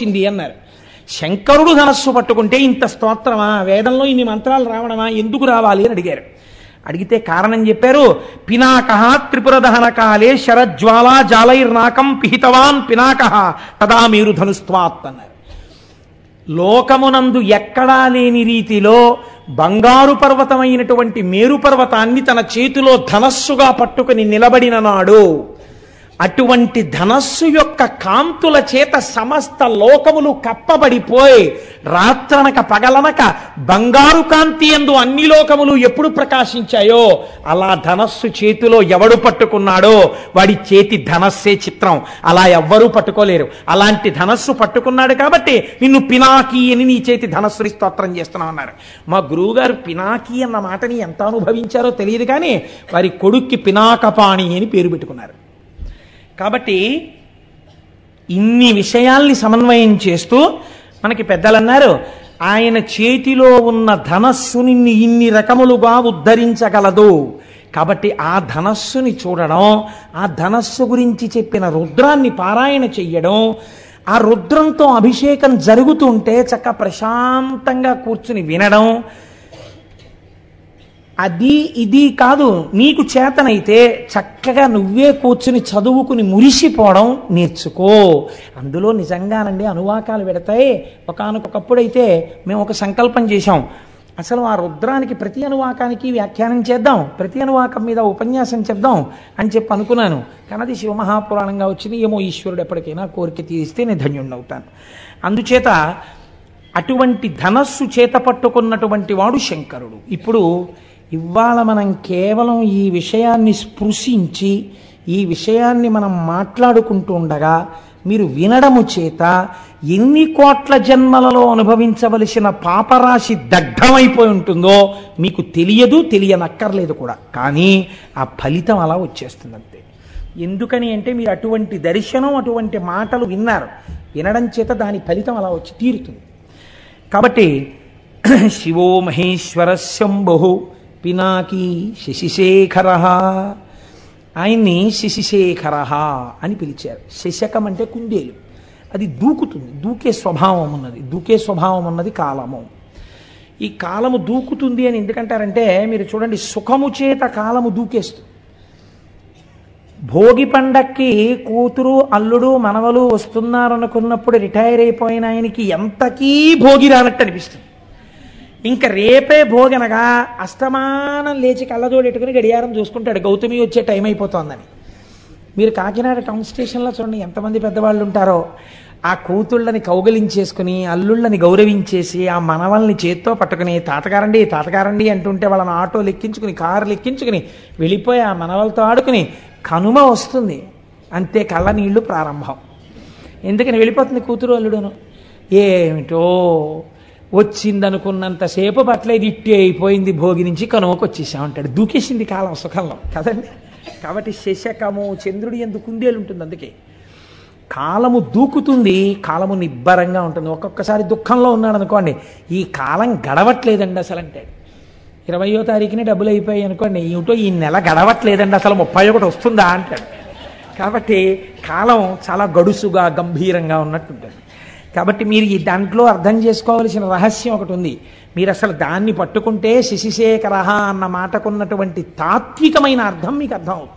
వచ్చింది అన్నారు శంకరుడు ధనస్సు పట్టుకుంటే ఇంత స్తోత్రమా వేదంలో ఇన్ని మంత్రాలు రావడమా ఎందుకు రావాలి అని అడిగారు అడిగితే కారణం చెప్పారు పినాక త్రిపుర దహన కాలే శరజ్వాలా జాలైర్నాకం పిహితవాన్ పినాక తదా మీరు ధనుస్త్వాత్ అన్నారు లోకమునందు ఎక్కడా లేని రీతిలో బంగారు పర్వతమైనటువంటి మేరు పర్వతాన్ని తన చేతిలో ధనస్సుగా పట్టుకుని నిలబడిన నాడు అటువంటి ధనస్సు యొక్క కాంతుల చేత సమస్త లోకములు కప్పబడిపోయి రాత్రనక పగలనక బంగారు కాంతి ఎందు అన్ని లోకములు ఎప్పుడు ప్రకాశించాయో అలా ధనస్సు చేతిలో ఎవడు పట్టుకున్నాడో వాడి చేతి ధనస్సే చిత్రం అలా ఎవ్వరూ పట్టుకోలేరు అలాంటి ధనస్సు పట్టుకున్నాడు కాబట్టి నిన్ను పినాకి అని నీ చేతి ధనస్సుని స్తోత్రం చేస్తున్నావు అన్నారు మా గురువుగారు పినాకి అన్న మాటని ఎంత అనుభవించారో తెలియదు కానీ వారి కొడుక్కి పినాకపాణి అని పేరు పెట్టుకున్నారు కాబట్టి ఇన్ని విషయాల్ని సమన్వయం చేస్తూ మనకి పెద్దలు అన్నారు ఆయన చేతిలో ఉన్న ధనస్సుని ఇన్ని రకములుగా ఉద్ధరించగలదు కాబట్టి ఆ ధనస్సుని చూడడం ఆ ధనస్సు గురించి చెప్పిన రుద్రాన్ని పారాయణ చెయ్యడం ఆ రుద్రంతో అభిషేకం జరుగుతుంటే చక్క ప్రశాంతంగా కూర్చుని వినడం అది ఇది కాదు నీకు చేతనైతే చక్కగా నువ్వే కూర్చుని చదువుకుని మురిసిపోవడం నేర్చుకో అందులో నిజంగానండి అనువాకాలు పెడతాయి ఒకనకొకప్పుడైతే మేము ఒక సంకల్పం చేశాం అసలు ఆ రుద్రానికి ప్రతి అనువాకానికి వ్యాఖ్యానం చేద్దాం ప్రతి అనువాకం మీద ఉపన్యాసం చెప్దాం అని చెప్పి అనుకున్నాను కానీ అది శివమహాపురాణంగా వచ్చింది ఏమో ఈశ్వరుడు ఎప్పటికైనా కోరిక తీరిస్తే నేను ధన్యుణ్ణి అవుతాను అందుచేత అటువంటి ధనస్సు చేత పట్టుకున్నటువంటి వాడు శంకరుడు ఇప్పుడు ఇవాళ మనం కేవలం ఈ విషయాన్ని స్పృశించి ఈ విషయాన్ని మనం మాట్లాడుకుంటూ ఉండగా మీరు వినడము చేత ఎన్ని కోట్ల జన్మలలో అనుభవించవలసిన పాపరాశి దగ్ధమైపోయి ఉంటుందో మీకు తెలియదు తెలియనక్కర్లేదు కూడా కానీ ఆ ఫలితం అలా వచ్చేస్తుంది అంతే ఎందుకని అంటే మీరు అటువంటి దర్శనం అటువంటి మాటలు విన్నారు వినడం చేత దాని ఫలితం అలా వచ్చి తీరుతుంది కాబట్టి శివో మహేశ్వర శంభు పినాకి శశిశేఖర ఆయన్ని శశిశేఖర అని పిలిచారు శశకం అంటే కుందేలు అది దూకుతుంది దూకే స్వభావం ఉన్నది దూకే స్వభావం ఉన్నది కాలము ఈ కాలము దూకుతుంది అని ఎందుకంటారంటే మీరు చూడండి సుఖము చేత కాలము దూకేస్తుంది భోగి పండక్కి కూతురు అల్లుడు మనవలు వస్తున్నారు అనుకున్నప్పుడు రిటైర్ అయిపోయిన ఆయనకి ఎంతకీ భోగి రానట్టు అనిపిస్తుంది ఇంకా రేపే భోగనగా అస్తమానం లేచి కళ్ళజోడు ఎట్టుకుని గడియారం చూసుకుంటాడు గౌతమి వచ్చే టైం అయిపోతోందని మీరు కాకినాడ టౌన్ స్టేషన్లో చూడండి ఎంతమంది పెద్దవాళ్ళు ఉంటారో ఆ కూతుళ్ళని కౌగలించేసుకుని అల్లుళ్ళని గౌరవించేసి ఆ మనవల్ని చేత్తో పట్టుకుని తాతగారండి తాతగారండి అంటుంటే వాళ్ళని ఆటో లెక్కించుకుని కారు లెక్కించుకుని వెళ్ళిపోయి ఆ మనవలతో ఆడుకుని కనుమ వస్తుంది అంతే కళ్ళ నీళ్లు ప్రారంభం ఎందుకని వెళ్ళిపోతుంది కూతురు అల్లుడును ఏమిటో వచ్చిందనుకున్నంతసేపు పట్లేదు ఇట్టి అయిపోయింది భోగి నుంచి కనుమకు వచ్చేసామంటాడు దూకేసింది కాలం సుఖంలో కదండి కాబట్టి శశకము చంద్రుడి ఎందుకు కుందేలు ఉంటుంది అందుకే కాలము దూకుతుంది కాలము నిబ్బరంగా ఉంటుంది ఒక్కొక్కసారి దుఃఖంలో ఉన్నాడు అనుకోండి ఈ కాలం గడవట్లేదండి అసలు అంటాడు ఇరవయో తారీఖునే డబ్బులు అయిపోయాయి అనుకోండి ఏమిటో ఈ నెల గడవట్లేదండి అసలు ముప్పై ఒకటి వస్తుందా అంటాడు కాబట్టి కాలం చాలా గడుసుగా గంభీరంగా ఉన్నట్టుంటుంది కాబట్టి మీరు ఈ దాంట్లో అర్థం చేసుకోవలసిన రహస్యం ఒకటి ఉంది మీరు అసలు దాన్ని పట్టుకుంటే శశిశేఖర అన్న మాటకున్నటువంటి తాత్వికమైన అర్థం మీకు అర్థం అవుతుంది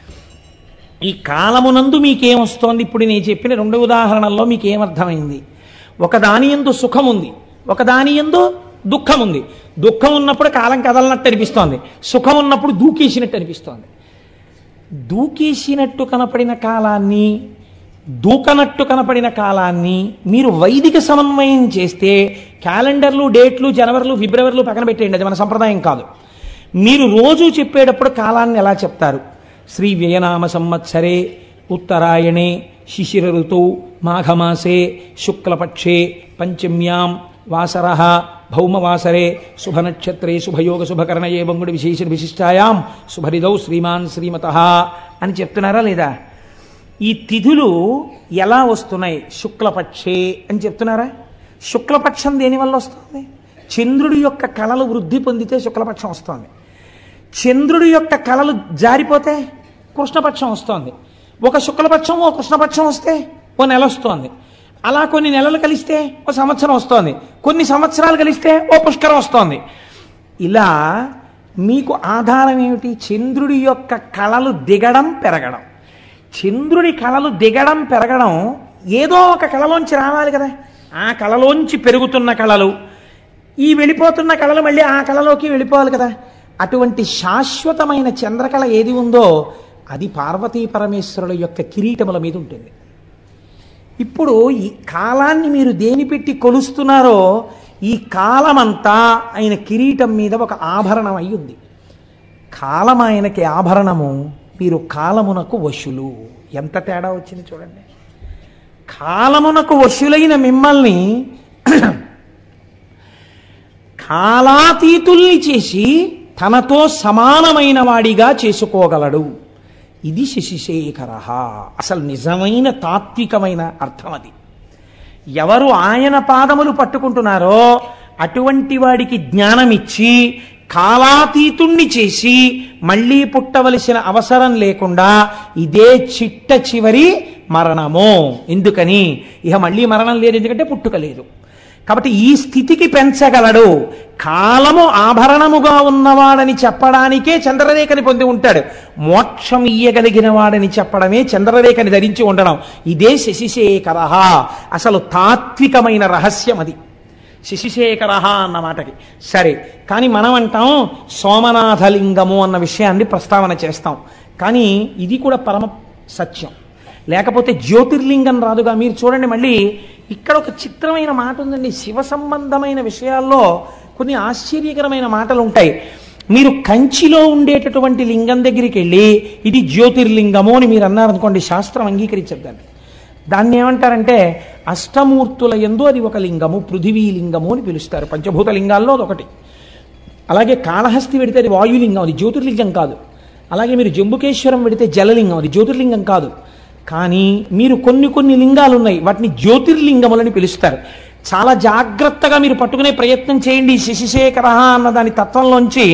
ఈ కాలమునందు మీకేమొస్తోంది ఇప్పుడు నేను చెప్పిన రెండు ఉదాహరణల్లో మీకు ఏమర్థమైంది ఒకదాని ఎందు సుఖం ఉంది ఒకదాని ఎందు దుఃఖం ఉంది దుఃఖం ఉన్నప్పుడు కాలం కదలనట్టు అనిపిస్తోంది సుఖం ఉన్నప్పుడు దూకేసినట్టు అనిపిస్తోంది దూకేసినట్టు కనపడిన కాలాన్ని దూకనట్టు కనపడిన కాలాన్ని మీరు వైదిక సమన్వయం చేస్తే క్యాలెండర్లు డేట్లు జనవరిలు ఫిబ్రవరిలు పక్కన పెట్టేయండి అది మన సంప్రదాయం కాదు మీరు రోజు చెప్పేటప్పుడు కాలాన్ని ఎలా చెప్తారు శ్రీ వ్యయనామ సంవత్సరే ఉత్తరాయణే శిశిర ఋతువు మాఘమాసే శుక్లపక్షే పంచమ్యాం వాసర భౌమవాసరే శుభనక్షత్రే శుభయోగ శుభకరణయే బంగుడి విశేష విశిష్టాయాం శుభరిదౌ శ్రీమాన్ శ్రీమత అని చెప్తున్నారా లేదా ఈ తిథులు ఎలా వస్తున్నాయి శుక్లపక్షే అని చెప్తున్నారా శుక్లపక్షం దేనివల్ల వస్తుంది చంద్రుడి యొక్క కళలు వృద్ధి పొందితే శుక్లపక్షం వస్తుంది చంద్రుడి యొక్క కళలు జారిపోతే కృష్ణపక్షం వస్తోంది ఒక శుక్లపక్షం ఓ కృష్ణపక్షం వస్తే ఓ నెల వస్తోంది అలా కొన్ని నెలలు కలిస్తే ఓ సంవత్సరం వస్తోంది కొన్ని సంవత్సరాలు కలిస్తే ఓ పుష్కరం వస్తోంది ఇలా మీకు ఆధారం ఏమిటి చంద్రుడి యొక్క కళలు దిగడం పెరగడం చంద్రుడి కళలు దిగడం పెరగడం ఏదో ఒక కళలోంచి రావాలి కదా ఆ కళలోంచి పెరుగుతున్న కళలు ఈ వెళ్ళిపోతున్న కళలు మళ్ళీ ఆ కళలోకి వెళ్ళిపోవాలి కదా అటువంటి శాశ్వతమైన చంద్రకళ ఏది ఉందో అది పార్వతీ పరమేశ్వరుల యొక్క కిరీటముల మీద ఉంటుంది ఇప్పుడు ఈ కాలాన్ని మీరు దేని పెట్టి కొలుస్తున్నారో ఈ కాలమంతా ఆయన కిరీటం మీద ఒక ఆభరణం అయి ఉంది కాలం ఆయనకి ఆభరణము మీరు కాలమునకు వశులు ఎంత తేడా వచ్చింది చూడండి కాలమునకు వశులైన మిమ్మల్ని కాలాతీతుల్ని చేసి తనతో సమానమైన వాడిగా చేసుకోగలడు ఇది శశిశేఖర అసలు నిజమైన తాత్వికమైన అర్థం అది ఎవరు ఆయన పాదములు పట్టుకుంటున్నారో అటువంటి వాడికి జ్ఞానమిచ్చి కాలాతీతుణ్ణి చేసి మళ్ళీ పుట్టవలసిన అవసరం లేకుండా ఇదే చిట్ట చివరి మరణము ఎందుకని ఇక మళ్ళీ మరణం లేదు ఎందుకంటే పుట్టుక లేదు కాబట్టి ఈ స్థితికి పెంచగలడు కాలము ఆభరణముగా ఉన్నవాడని చెప్పడానికే చంద్రరేఖని పొంది ఉంటాడు మోక్షం ఇయ్యగలిగిన వాడని చెప్పడమే చంద్రరేఖని ధరించి ఉండడం ఇదే శశిశేఖర అసలు తాత్వికమైన రహస్యం అది శశిశేఖర అన్న మాటకి సరే కానీ మనం అంటాం సోమనాథలింగము అన్న విషయాన్ని ప్రస్తావన చేస్తాం కానీ ఇది కూడా పరమ సత్యం లేకపోతే జ్యోతిర్లింగం రాదుగా మీరు చూడండి మళ్ళీ ఇక్కడ ఒక చిత్రమైన మాట ఉందండి శివ సంబంధమైన విషయాల్లో కొన్ని ఆశ్చర్యకరమైన మాటలు ఉంటాయి మీరు కంచిలో ఉండేటటువంటి లింగం దగ్గరికి వెళ్ళి ఇది జ్యోతిర్లింగము అని మీరు అన్నారనుకోండి శాస్త్రం అంగీకరించద్దండి దాన్ని ఏమంటారంటే అష్టమూర్తుల ఎందు అది ఒక లింగము పృథివీ లింగము అని పిలుస్తారు పంచభూత లింగాల్లో అది ఒకటి అలాగే కాళహస్తి పెడితే అది వాయులింగం అది జ్యోతిర్లింగం కాదు అలాగే మీరు జంబుకేశ్వరం పెడితే జలలింగం అది జ్యోతిర్లింగం కాదు కానీ మీరు కొన్ని కొన్ని లింగాలు ఉన్నాయి వాటిని జ్యోతిర్లింగములని పిలుస్తారు చాలా జాగ్రత్తగా మీరు పట్టుకునే ప్రయత్నం చేయండి శశిశేఖర అన్న దాని తత్వంలోంచి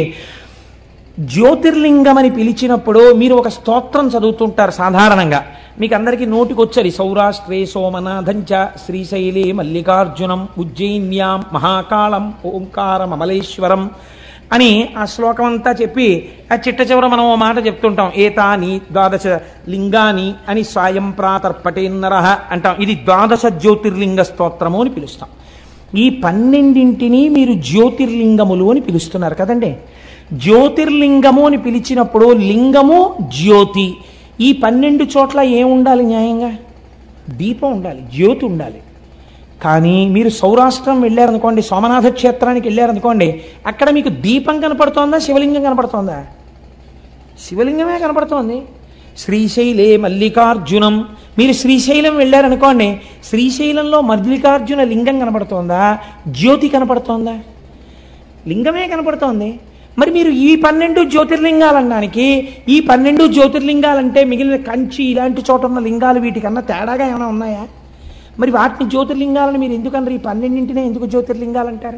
జ్యోతిర్లింగం అని పిలిచినప్పుడు మీరు ఒక స్తోత్రం చదువుతుంటారు సాధారణంగా మీకు అందరికీ నోటికొచ్చరి సౌరాష్ట్రే సోమనాథంచ శ్రీశైలే మల్లికార్జునం ఉజ్జయిన్యాం మహాకాళం ఓంకారం అమలేశ్వరం అని ఆ శ్లోకం అంతా చెప్పి ఆ చిట్ట చివర మనం ఓ మాట చెప్తుంటాం ఏతాని ద్వాదశ లింగాని అని స్వయం ప్రాతర్పటేన్నర అంటాం ఇది ద్వాదశ జ్యోతిర్లింగ స్తోత్రము అని పిలుస్తాం ఈ పన్నెండింటిని మీరు జ్యోతిర్లింగములు అని పిలుస్తున్నారు కదండి జ్యోతిర్లింగము అని పిలిచినప్పుడు లింగము జ్యోతి ఈ పన్నెండు చోట్ల ఏముండాలి న్యాయంగా దీపం ఉండాలి జ్యోతి ఉండాలి కానీ మీరు సౌరాష్ట్రం వెళ్ళారనుకోండి సోమనాథ క్షేత్రానికి వెళ్ళారనుకోండి అక్కడ మీకు దీపం కనపడుతోందా శివలింగం కనపడుతోందా శివలింగమే కనపడుతోంది శ్రీశైలే మల్లికార్జునం మీరు శ్రీశైలం వెళ్ళారనుకోండి శ్రీశైలంలో మల్లికార్జున లింగం కనపడుతోందా జ్యోతి కనపడుతోందా లింగమే కనపడుతోంది మరి మీరు ఈ పన్నెండు జ్యోతిర్లింగాలనడానికి ఈ పన్నెండు జ్యోతిర్లింగాలంటే మిగిలిన కంచి ఇలాంటి చోట ఉన్న లింగాలు వీటికన్నా తేడాగా ఏమైనా ఉన్నాయా మరి వాటిని జ్యోతిర్లింగాలను మీరు ఎందుకన్నారు ఈ పన్నెండింటినే ఎందుకు జ్యోతిర్లింగాలు అంటారు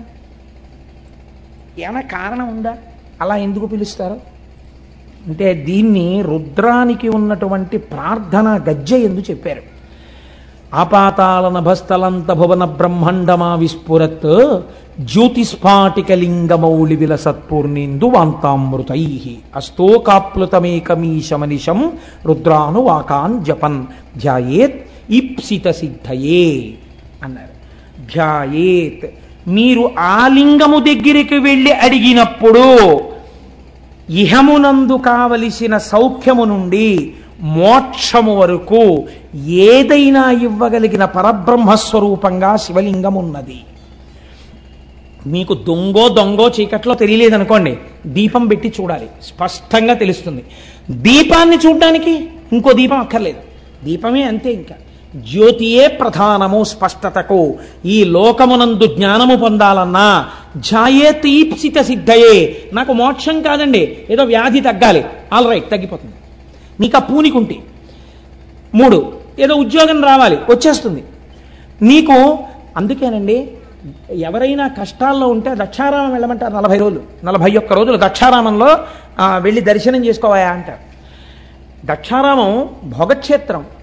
ఏమైనా కారణం ఉందా అలా ఎందుకు పిలుస్తారు అంటే దీన్ని రుద్రానికి ఉన్నటువంటి ప్రార్థన గజ్జె ఎందు చెప్పారు ఆపాతాల నభస్థలంత భువన బ్రహ్మాండమా విస్ఫురత్ జ్యోతిస్ఫాటికలింగమౌళి విలసత్పూర్ణిందు వాంతామృతై అస్తోకాప్లుతమేకమీశమనిశం రుద్రానువాకాన్ జపన్ ధ్యాయేత్ ఈప్సిత సిద్ధయే అన్నారు ధ్యాయేత్ మీరు ఆ లింగము దగ్గరికి వెళ్ళి అడిగినప్పుడు ఇహమునందు కావలసిన సౌఖ్యము నుండి మోక్షము వరకు ఏదైనా ఇవ్వగలిగిన పరబ్రహ్మస్వరూపంగా శివలింగం ఉన్నది మీకు దొంగో దొంగో చీకట్లో తెలియలేదనుకోండి దీపం పెట్టి చూడాలి స్పష్టంగా తెలుస్తుంది దీపాన్ని చూడడానికి ఇంకో దీపం అక్కర్లేదు దీపమే అంతే ఇంకా జ్యోతియే ప్రధానము స్పష్టతకు ఈ లోకమునందు జ్ఞానము పొందాలన్నా ఝాయే తీప్సిత సిద్ధయే నాకు మోక్షం కాదండి ఏదో వ్యాధి తగ్గాలి ఆల్ రైట్ తగ్గిపోతుంది నీకు ఆ పూనికుంటి మూడు ఏదో ఉద్యోగం రావాలి వచ్చేస్తుంది నీకు అందుకేనండి ఎవరైనా కష్టాల్లో ఉంటే దక్షారామం వెళ్ళమంటారు నలభై రోజులు నలభై ఒక్క రోజులు దక్షారామంలో ఆ, వెళ్ళి దర్శనం చేసుకోవాయా అంటారు దక్షారామం భోగక్షేత్రం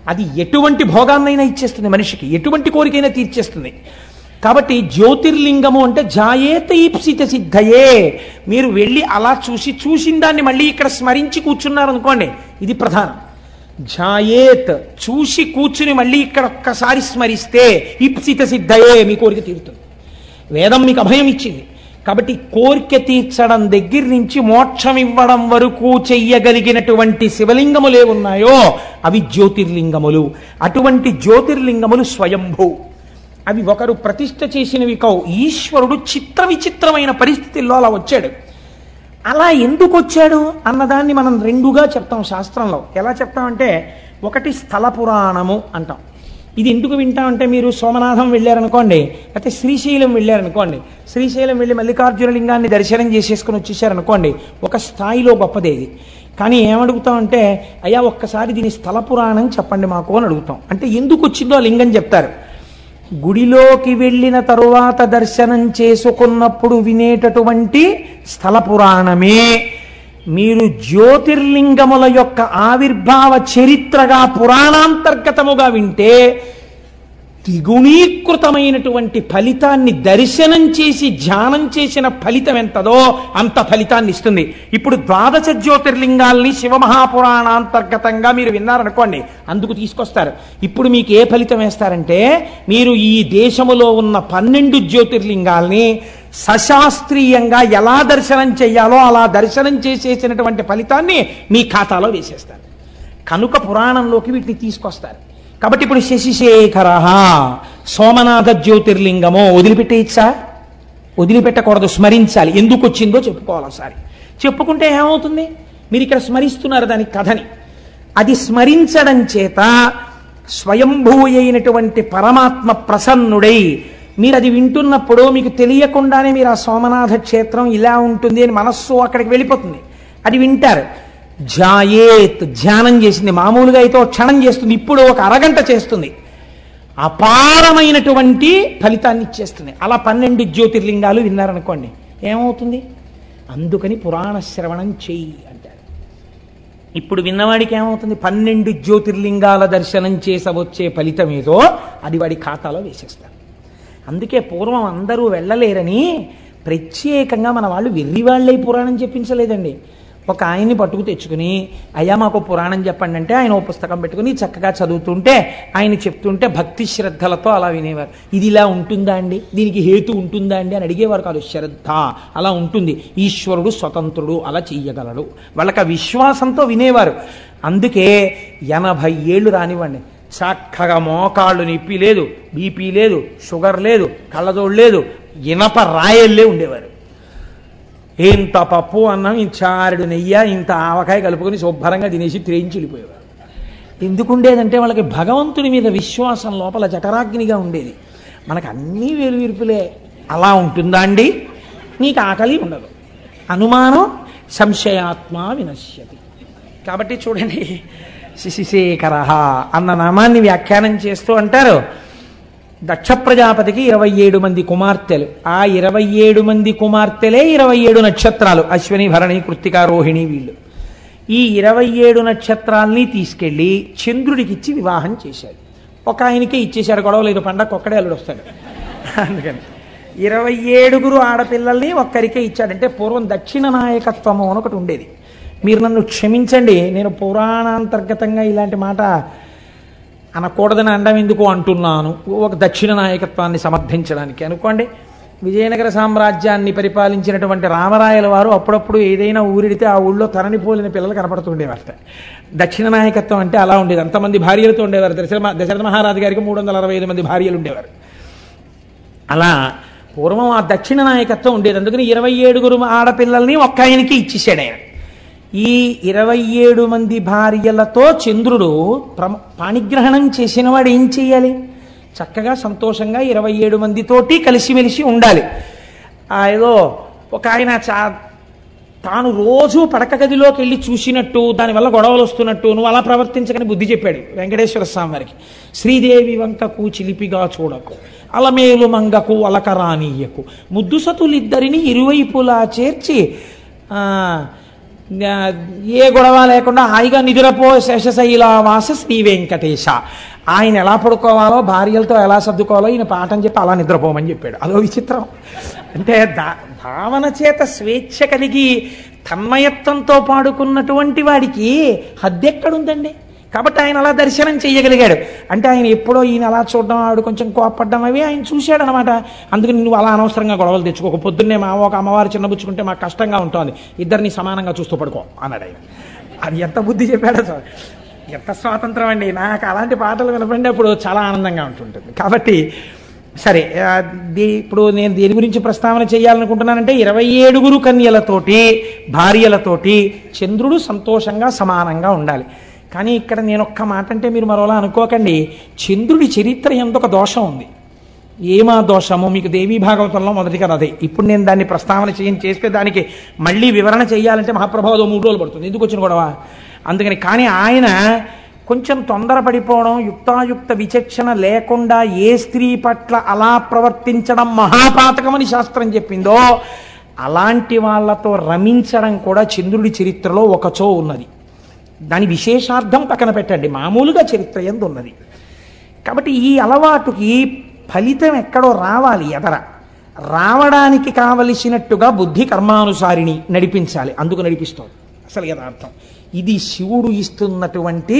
అది ఎటువంటి భోగాన్నైనా ఇచ్చేస్తుంది మనిషికి ఎటువంటి కోరికైనా తీర్చేస్తుంది కాబట్టి జ్యోతిర్లింగము అంటే జాయేత ఈప్సిత సిద్ధయే మీరు వెళ్ళి అలా చూసి చూసిన దాన్ని మళ్ళీ ఇక్కడ స్మరించి కూర్చున్నారనుకోండి ఇది ప్రధానం జాయేత్ చూసి కూర్చుని మళ్ళీ ఇక్కడ ఒక్కసారి స్మరిస్తే ఇప్సిత సిద్ధయే మీ కోరిక తీరుతుంది వేదం మీకు అభయం ఇచ్చింది కాబట్టి కోరిక తీర్చడం దగ్గర నుంచి మోక్షం ఇవ్వడం వరకు చెయ్యగలిగినటువంటి శివలింగములు ఏమున్నాయో అవి జ్యోతిర్లింగములు అటువంటి జ్యోతిర్లింగములు స్వయంభూ అవి ఒకరు ప్రతిష్ఠ చేసినవి కావు ఈశ్వరుడు చిత్ర విచిత్రమైన పరిస్థితుల్లో అలా వచ్చాడు అలా ఎందుకు వచ్చాడు అన్నదాన్ని మనం రెండుగా చెప్తాం శాస్త్రంలో ఎలా చెప్తామంటే ఒకటి స్థల పురాణము అంటాం ఇది ఎందుకు వింటామంటే మీరు సోమనాథం వెళ్ళారనుకోండి లేకపోతే శ్రీశైలం వెళ్ళారనుకోండి శ్రీశైలం వెళ్ళి మల్లికార్జున లింగాన్ని దర్శనం చేసేసుకుని వచ్చేసారనుకోండి ఒక స్థాయిలో గొప్పదే ఇది కానీ ఏమడుగుతామంటే అయ్యా ఒక్కసారి దీని స్థల పురాణం చెప్పండి మాకు అని అడుగుతాం అంటే ఎందుకు వచ్చిందో ఆ లింగం చెప్తారు గుడిలోకి వెళ్ళిన తరువాత దర్శనం చేసుకున్నప్పుడు వినేటటువంటి స్థల పురాణమే మీరు జ్యోతిర్లింగముల యొక్క ఆవిర్భావ చరిత్రగా పురాణాంతర్గతముగా వింటే ద్విగుణీకృతమైనటువంటి ఫలితాన్ని దర్శనం చేసి ధ్యానం చేసిన ఫలితం ఎంతదో అంత ఫలితాన్ని ఇస్తుంది ఇప్పుడు ద్వాదశ జ్యోతిర్లింగాల్ని శివమహాపురాణాంతర్గతంగా మీరు విన్నారనుకోండి అందుకు తీసుకొస్తారు ఇప్పుడు మీకు ఏ ఫలితం వేస్తారంటే మీరు ఈ దేశములో ఉన్న పన్నెండు జ్యోతిర్లింగాల్ని సశాస్త్రీయంగా ఎలా దర్శనం చేయాలో అలా దర్శనం చేసేసినటువంటి ఫలితాన్ని మీ ఖాతాలో వేసేస్తారు కనుక పురాణంలోకి వీటిని తీసుకొస్తారు కాబట్టి ఇప్పుడు శశిశేఖర సోమనాథ జ్యోతిర్లింగమో వదిలిపెట్టేయచ్చా వదిలిపెట్టకూడదు స్మరించాలి ఎందుకు వచ్చిందో చెప్పుకోవాలి ఒకసారి చెప్పుకుంటే ఏమవుతుంది మీరు ఇక్కడ స్మరిస్తున్నారు దాని కథని అది స్మరించడం చేత స్వయంభూ అయినటువంటి పరమాత్మ ప్రసన్నుడై మీరు అది వింటున్నప్పుడు మీకు తెలియకుండానే మీరు ఆ సోమనాథ క్షేత్రం ఇలా ఉంటుంది అని మనస్సు అక్కడికి వెళ్ళిపోతుంది అది వింటారు జాయేత్ ధ్యానం చేసింది మామూలుగా అయితే ఒక క్షణం చేస్తుంది ఇప్పుడు ఒక అరగంట చేస్తుంది అపారమైనటువంటి ఫలితాన్ని ఇచ్చేస్తుంది అలా పన్నెండు జ్యోతిర్లింగాలు విన్నారనుకోండి ఏమవుతుంది అందుకని పురాణ శ్రవణం చెయ్యి అంటారు ఇప్పుడు విన్నవాడికి ఏమవుతుంది పన్నెండు జ్యోతిర్లింగాల దర్శనం చేస వచ్చే ఫలితం ఏదో అది వాడి ఖాతాలో వేసేస్తారు అందుకే పూర్వం అందరూ వెళ్ళలేరని ప్రత్యేకంగా మన వాళ్ళు వెర్రి వాళ్ళై పురాణం చెప్పించలేదండి ఒక ఆయన్ని పట్టుకు తెచ్చుకుని అయ్యా మాకు పురాణం చెప్పండి అంటే ఆయన ఓ పుస్తకం పెట్టుకుని చక్కగా చదువుతుంటే ఆయన చెప్తుంటే భక్తి శ్రద్ధలతో అలా వినేవారు ఇది ఇలా ఉంటుందా అండి దీనికి హేతు ఉంటుందా అండి అని అడిగేవారు కాదు శ్రద్ధ అలా ఉంటుంది ఈశ్వరుడు స్వతంత్రుడు అలా చెయ్యగలడు వాళ్ళకి ఆ విశ్వాసంతో వినేవారు అందుకే ఎనభై ఏళ్ళు రానివ్వండి చక్కగా మోకాళ్ళు నొప్పి లేదు బీపీ లేదు షుగర్ లేదు కళ్ళజోడు లేదు ఇనప రాయల్లే ఉండేవారు ఇంత పప్పు అన్నం ఇంత చారుడు నెయ్యి ఇంత ఆవకాయ కలుపుకొని శుభ్రంగా తినేసి త్రేయించి వెళ్ళిపోయేవారు ఎందుకు ఉండేదంటే వాళ్ళకి భగవంతుని మీద విశ్వాసం లోపల జఠరాగ్నిగా ఉండేది మనకు అన్నీ వేరువిరుపులే అలా ఉంటుందా అండి నీకు ఆకలి ఉండదు అనుమానం సంశయాత్మ వినశ్యతి కాబట్టి చూడండి శిశిశేఖర అన్న నామాన్ని వ్యాఖ్యానం చేస్తూ అంటారు దక్ష ప్రజాపతికి ఇరవై ఏడు మంది కుమార్తెలు ఆ ఇరవై ఏడు మంది కుమార్తెలే ఇరవై ఏడు నక్షత్రాలు అశ్విని భరణి కృత్తిక రోహిణి వీళ్ళు ఈ ఇరవై ఏడు నక్షత్రాల్ని తీసుకెళ్లి చంద్రుడికి ఇచ్చి వివాహం చేశాడు ఒక ఆయనకే ఇచ్చేశాడు గొడవ లేదు పండగ ఒక్కడే అల్లుడు వస్తాడు అందుకని ఇరవై ఏడుగురు ఆడపిల్లల్ని ఒక్కరికే ఇచ్చాడంటే పూర్వం దక్షిణ నాయకత్వము అని ఒకటి ఉండేది మీరు నన్ను క్షమించండి నేను పురాణాంతర్గతంగా ఇలాంటి మాట అనకూడదని అండం ఎందుకు అంటున్నాను ఒక దక్షిణ నాయకత్వాన్ని సమర్థించడానికి అనుకోండి విజయనగర సామ్రాజ్యాన్ని పరిపాలించినటువంటి రామరాయల వారు అప్పుడప్పుడు ఏదైనా ఊరిడితే ఆ ఊళ్ళో తరణిపోలిన పిల్లలు కనపడుతుండేవారట దక్షిణ నాయకత్వం అంటే అలా ఉండేది అంతమంది భార్యలతో ఉండేవారు దశరథ దశరథ మహారాజు గారికి మూడు వందల అరవై ఐదు మంది భార్యలు ఉండేవారు అలా పూర్వం ఆ దక్షిణ నాయకత్వం ఉండేది అందుకని ఇరవై ఏడుగురు ఆడపిల్లల్ని ఒక్క ఆయనకి ఇచ్చేసాడు ఆయన ఈ ఇరవై ఏడు మంది భార్యలతో చంద్రుడు ప్రమ పాణిగ్రహణం చేసిన వాడు ఏం చేయాలి చక్కగా సంతోషంగా ఇరవై ఏడు మందితోటి కలిసిమెలిసి ఉండాలి ఆ ఏదో ఒక ఆయన చా తాను రోజు పడక గదిలోకి వెళ్ళి చూసినట్టు దానివల్ల గొడవలు వస్తున్నట్టు నువ్వు అలా ప్రవర్తించకని బుద్ధి చెప్పాడు వెంకటేశ్వర స్వామి వారికి శ్రీదేవి వంకకు చిలిపిగా చూడకు అలమేలు మంగకు అలకరానీయకు ముద్దు సతులిద్దరిని ఇరువైపులా చేర్చి ఆ, ఆ, ఏ గొడవ లేకుండా హాయిగా నిదురపో శేషశైలావాస శ్రీ వెంకటేశ ఆయన ఎలా పడుకోవాలో భార్యలతో ఎలా సర్దుకోవాలో ఈయన పాఠం చెప్పి అలా నిద్రపోమని చెప్పాడు అదో విచిత్రం అంటే దా- భావన చేత స్వేచ్ఛ కలిగి తన్మయత్వంతో పాడుకున్నటువంటి వాడికి హద్దెక్కడుందండి కాబట్టి ఆయన అలా దర్శనం చేయగలిగాడు అంటే ఆయన ఎప్పుడో ఈయన అలా చూడడం ఆవిడ కొంచెం కోపడ్డం అవి ఆయన చూశాడు అనమాట అందుకని నువ్వు అలా అనవసరంగా గొడవలు తెచ్చుకోక పొద్దున్నే మా ఒక అమ్మవారు చిన్నబుచ్చుకుంటే మాకు కష్టంగా ఉంటుంది ఇద్దరిని సమానంగా చూస్తూ పడుకో అన్నాడు ఆయన అది ఎంత బుద్ధి చెప్పాడో సార్ ఎంత స్వాతంత్రం అండి నాకు అలాంటి పాటలు వినపడినప్పుడు చాలా ఆనందంగా ఉంటుంటుంది కాబట్టి సరే ఆ, దీ- ఇప్పుడు నేను దేని గురించి ప్రస్తావన చేయాలనుకుంటున్నానంటే ఇరవై ఏడుగురు కన్యలతోటి భార్యలతోటి చంద్రుడు సంతోషంగా సమానంగా ఉండాలి కానీ ఇక్కడ నేను ఒక్క మాట అంటే మీరు మరోలా అనుకోకండి చంద్రుడి చరిత్ర ఎంత ఒక దోషం ఉంది ఏమా దోషము మీకు దేవీ భాగవతంలో మొదటిగా అదే ఇప్పుడు నేను దాన్ని ప్రస్తావన చేయని చేస్తే దానికి మళ్ళీ వివరణ చేయాలంటే మహాప్రభావం మూడు రోజులు పడుతుంది ఎందుకు వచ్చిన గొడవ అందుకని కానీ ఆయన కొంచెం తొందరపడిపోవడం యుక్తాయుక్త విచక్షణ లేకుండా ఏ స్త్రీ పట్ల అలా ప్రవర్తించడం మహాపాతకమని శాస్త్రం చెప్పిందో అలాంటి వాళ్ళతో రమించడం కూడా చంద్రుడి చరిత్రలో ఒకచో ఉన్నది దాని విశేషార్థం పక్కన పెట్టండి మామూలుగా చరిత్ర ఎందు ఉన్నది కాబట్టి ఈ అలవాటుకి ఫలితం ఎక్కడో రావాలి ఎదర రావడానికి కావలసినట్టుగా బుద్ధి కర్మానుసారిని నడిపించాలి అందుకు నడిపిస్తోంది అసలు యథార్థం ఇది శివుడు ఇస్తున్నటువంటి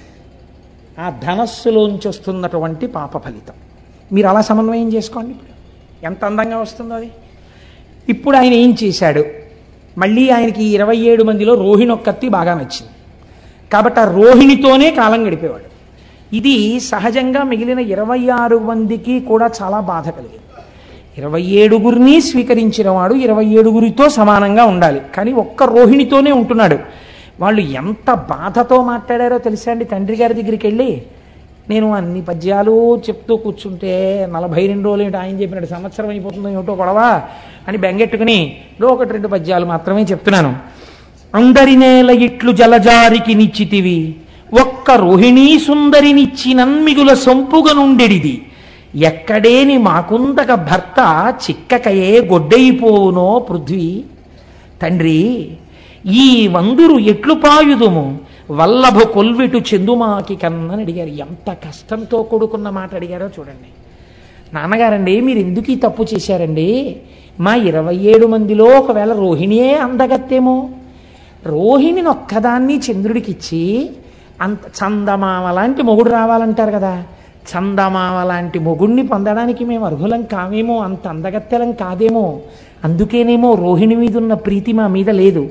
ఆ ధనస్సులోంచి వస్తున్నటువంటి పాప ఫలితం మీరు అలా సమన్వయం చేసుకోండి ఇప్పుడు ఎంత అందంగా వస్తుందో అది ఇప్పుడు ఆయన ఏం చేశాడు మళ్ళీ ఆయనకి ఈ ఇరవై ఏడు మందిలో రోహిణి ఒక్కత్తి బాగా నచ్చింది కాబట్టి ఆ రోహిణితోనే కాలం గడిపేవాడు ఇది సహజంగా మిగిలిన ఇరవై ఆరు మందికి కూడా చాలా బాధ కలిగింది ఇరవై ఏడుగురిని స్వీకరించిన వాడు ఇరవై ఏడుగురితో సమానంగా ఉండాలి కానీ ఒక్క రోహిణితోనే ఉంటున్నాడు వాళ్ళు ఎంత బాధతో మాట్లాడారో తెలుసా అండి తండ్రి గారి దగ్గరికి వెళ్ళి నేను అన్ని పద్యాలు చెప్తూ కూర్చుంటే నలభై రెండు రోజులు ఏంటి ఆయన చెప్పినట్టు సంవత్సరం అయిపోతుందో ఏమిటో గొడవ అని బెంగెట్టుకుని లో ఒకటి రెండు పద్యాలు మాత్రమే చెప్తున్నాను అందరి నేల ఇట్లు జలజారికి నిచ్చితివి ఒక్క రోహిణీ సుందరినిచ్చినన్ మిగుల సొంపుగా నుండెడిది ఎక్కడేని మాకుందక భర్త చిక్కకయే గొడ్డైపోవునో పృథ్వీ తండ్రి ఈ వందురు ఎట్లు పాయుదుము వల్లభ కొల్విటు చెందుమాకి కన్నని అడిగారు ఎంత కష్టంతో కూడుకున్న మాట అడిగారో చూడండి నాన్నగారండి మీరు ఎందుకు ఈ తప్పు చేశారండి మా ఇరవై ఏడు మందిలో ఒకవేళ రోహిణియే అందగత్తేమో రోహిణిని ఒక్కదాన్ని చంద్రుడికి ఇచ్చి అంత చందమామ లాంటి మొగుడు రావాలంటారు కదా చందమామ లాంటి మొగుడిని పొందడానికి మేము అర్హులం కావేమో అంత అందగత్తెలం కాదేమో అందుకేనేమో రోహిణి మీద ఉన్న ప్రీతి మా మీద లేదు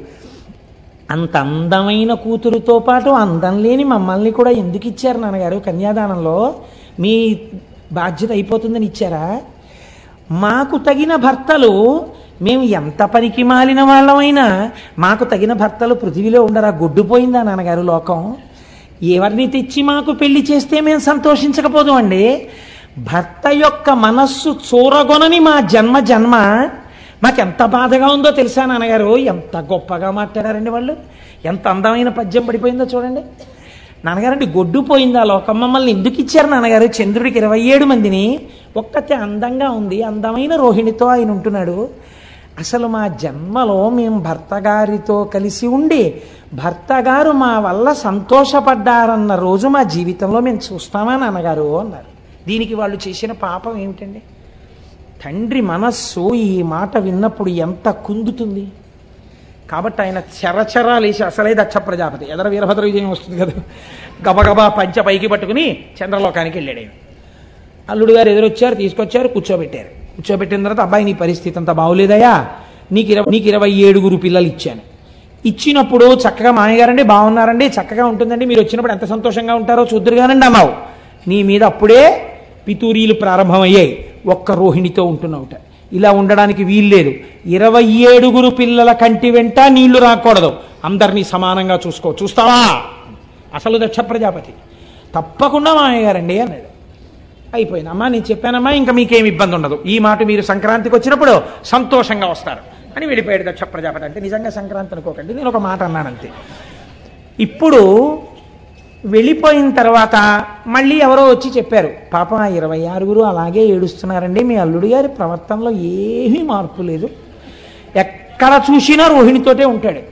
అంత అందమైన కూతురుతో పాటు అందం లేని మమ్మల్ని కూడా ఎందుకు ఇచ్చారు నాన్నగారు కన్యాదానంలో మీ బాధ్యత అయిపోతుందని ఇచ్చారా మాకు తగిన భర్తలు మేము ఎంత పనికి మాలిన వాళ్ళమైనా మాకు తగిన భర్తలు పృథివీలో ఉండరా గొడ్డుపోయిందా నాన్నగారు లోకం ఎవరిని తెచ్చి మాకు పెళ్లి చేస్తే మేము సంతోషించకపోదు అండి భర్త యొక్క మనస్సు చూరగొనని మా జన్మ జన్మ మాకెంత బాధగా ఉందో తెలుసా నాన్నగారు ఎంత గొప్పగా మాట్లాడారండి వాళ్ళు ఎంత అందమైన పద్యం పడిపోయిందో చూడండి నాన్నగారండి గొడ్డు పోయిందా లోకం మమ్మల్ని ఎందుకు ఇచ్చారు నాన్నగారు చంద్రుడికి ఇరవై ఏడు మందిని ఒక్కతే అందంగా ఉంది అందమైన రోహిణితో ఆయన ఉంటున్నాడు అసలు మా జన్మలో మేము భర్త గారితో కలిసి ఉండి భర్త గారు మా వల్ల సంతోషపడ్డారన్న రోజు మా జీవితంలో మేము చూస్తామా నాన్నగారు అన్నారు దీనికి వాళ్ళు చేసిన పాపం ఏమిటండి తండ్రి మనస్సు ఈ మాట విన్నప్పుడు ఎంత కుందుతుంది కాబట్టి ఆయన చెరచెరాలేసి అసలే దక్ష ప్రజాపతి ఎదర వీరభద్ర విజయం వస్తుంది కదా గబగబా పంచ పైకి పట్టుకుని చంద్రలోకానికి వెళ్ళాడు ఆయన అల్లుడు గారు ఎదురొచ్చారు తీసుకొచ్చారు కూర్చోబెట్టారు కూర్చోబెట్టిన తర్వాత అబ్బాయి నీ పరిస్థితి అంత బాగోలేదయా నీకు ఇరవై నీకు ఇరవై ఏడుగురు పిల్లలు ఇచ్చాను ఇచ్చినప్పుడు చక్కగా మామయ్యగారండి బాగున్నారండి చక్కగా ఉంటుందండి మీరు వచ్చినప్పుడు ఎంత సంతోషంగా ఉంటారో చూద్దరుగానండి అన్నావు నీ మీద అప్పుడే పితూరీలు ప్రారంభమయ్యాయి ఒక్క రోహిణితో ఉంటున్నావుట ఇలా ఉండడానికి వీల్లేదు ఇరవై ఏడుగురు పిల్లల కంటి వెంట నీళ్లు రాకూడదు అందరినీ సమానంగా చూసుకో చూస్తావా అసలు దక్ష ప్రజాపతి తప్పకుండా మామయ్య గారండి అన్నాడు అయిపోయింది అమ్మా నేను చెప్పానమ్మా ఇంకా మీకేం ఇబ్బంది ఉండదు ఈ మాట మీరు సంక్రాంతికి వచ్చినప్పుడు సంతోషంగా వస్తారు అని వెళ్ళిపోయాడు దక్ష ప్రజాపతి అంటే నిజంగా సంక్రాంతి అనుకోకండి నేను ఒక మాట అన్నానంతే ఇప్పుడు వెళ్ళిపోయిన తర్వాత మళ్ళీ ఎవరో వచ్చి చెప్పారు పాపం ఆ ఇరవై ఆరుగురు అలాగే ఏడుస్తున్నారండి మీ అల్లుడు గారి ప్రవర్తనలో ఏమీ మార్పు లేదు ఎక్కడ చూసినా రోహిణితోటే ఉంటాడు